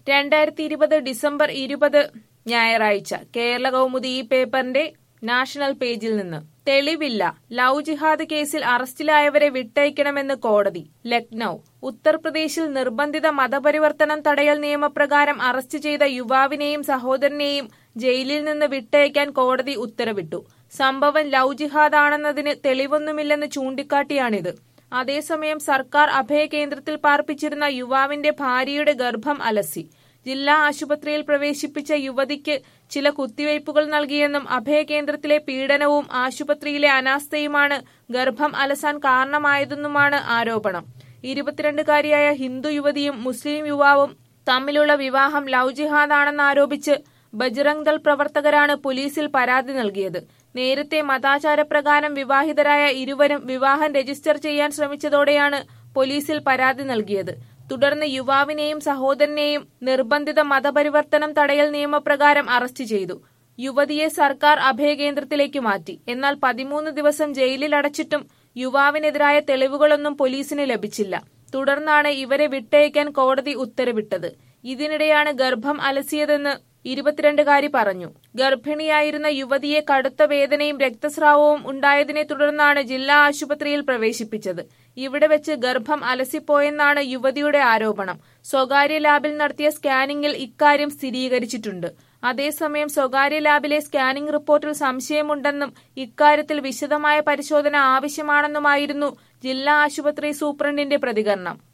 രണ്ടായിരത്തി ഇരുപത് ഡിസംബർ ഇരുപത് ഞായറാഴ്ച കേരള കൗമുദി ഈ പേപ്പറിന്റെ നാഷണൽ പേജിൽ നിന്ന് തെളിവില്ല ലവ് ജിഹാദ് കേസിൽ അറസ്റ്റിലായവരെ വിട്ടയക്കണമെന്ന് കോടതി ലക്നൌ ഉത്തർപ്രദേശിൽ നിർബന്ധിത മതപരിവർത്തനം തടയൽ നിയമപ്രകാരം അറസ്റ്റ് ചെയ്ത യുവാവിനെയും സഹോദരനെയും ജയിലിൽ നിന്ന് വിട്ടയക്കാൻ കോടതി ഉത്തരവിട്ടു സംഭവം ലവ് ജിഹാദ് ആണെന്നതിന് തെളിവൊന്നുമില്ലെന്ന് ചൂണ്ടിക്കാട്ടിയാണിത് അതേസമയം സർക്കാർ അഭയകേന്ദ്രത്തിൽ പാർപ്പിച്ചിരുന്ന യുവാവിന്റെ ഭാര്യയുടെ ഗർഭം അലസി ജില്ലാ ആശുപത്രിയിൽ പ്രവേശിപ്പിച്ച യുവതിക്ക് ചില കുത്തിവയ്പുകൾ നൽകിയെന്നും അഭയകേന്ദ്രത്തിലെ പീഡനവും ആശുപത്രിയിലെ അനാസ്ഥയുമാണ് ഗർഭം അലസാൻ കാരണമായതെന്നുമാണ് ആരോപണം ഇരുപത്തിരണ്ടുകാരിയായ ഹിന്ദു യുവതിയും മുസ്ലിം യുവാവും തമ്മിലുള്ള വിവാഹം ലവ് ജിഹാദാണെന്നാരോപിച്ച് ബജ്റംഗ് ദൾ പ്രവർത്തകരാണ് പോലീസിൽ പരാതി നൽകിയത് നേരത്തെ മതാചാരപ്രകാരം വിവാഹിതരായ ഇരുവരും വിവാഹം രജിസ്റ്റർ ചെയ്യാൻ ശ്രമിച്ചതോടെയാണ് പോലീസിൽ പരാതി നൽകിയത് തുടർന്ന് യുവാവിനെയും സഹോദരനെയും നിർബന്ധിത മതപരിവർത്തനം തടയൽ നിയമപ്രകാരം അറസ്റ്റ് ചെയ്തു യുവതിയെ സർക്കാർ അഭയകേന്ദ്രത്തിലേക്ക് മാറ്റി എന്നാൽ പതിമൂന്ന് ദിവസം ജയിലിൽ അടച്ചിട്ടും യുവാവിനെതിരായ തെളിവുകളൊന്നും പോലീസിന് ലഭിച്ചില്ല തുടർന്നാണ് ഇവരെ വിട്ടയക്കാൻ കോടതി ഉത്തരവിട്ടത് ഇതിനിടെയാണ് ഗർഭം അലസിയതെന്ന് ഇരുപത്തിരണ്ടുകാരി പറഞ്ഞു ഗർഭിണിയായിരുന്ന യുവതിയെ കടുത്ത വേദനയും രക്തസ്രാവവും ഉണ്ടായതിനെ തുടർന്നാണ് ജില്ലാ ആശുപത്രിയിൽ പ്രവേശിപ്പിച്ചത് ഇവിടെ വെച്ച് ഗർഭം അലസിപ്പോയെന്നാണ് യുവതിയുടെ ആരോപണം സ്വകാര്യ ലാബിൽ നടത്തിയ സ്കാനിംഗിൽ ഇക്കാര്യം സ്ഥിരീകരിച്ചിട്ടുണ്ട് അതേസമയം സ്വകാര്യ ലാബിലെ സ്കാനിംഗ് റിപ്പോർട്ടിൽ സംശയമുണ്ടെന്നും ഇക്കാര്യത്തിൽ വിശദമായ പരിശോധന ആവശ്യമാണെന്നുമായിരുന്നു ജില്ലാ ആശുപത്രി സൂപ്രണ്ടിന്റെ പ്രതികരണം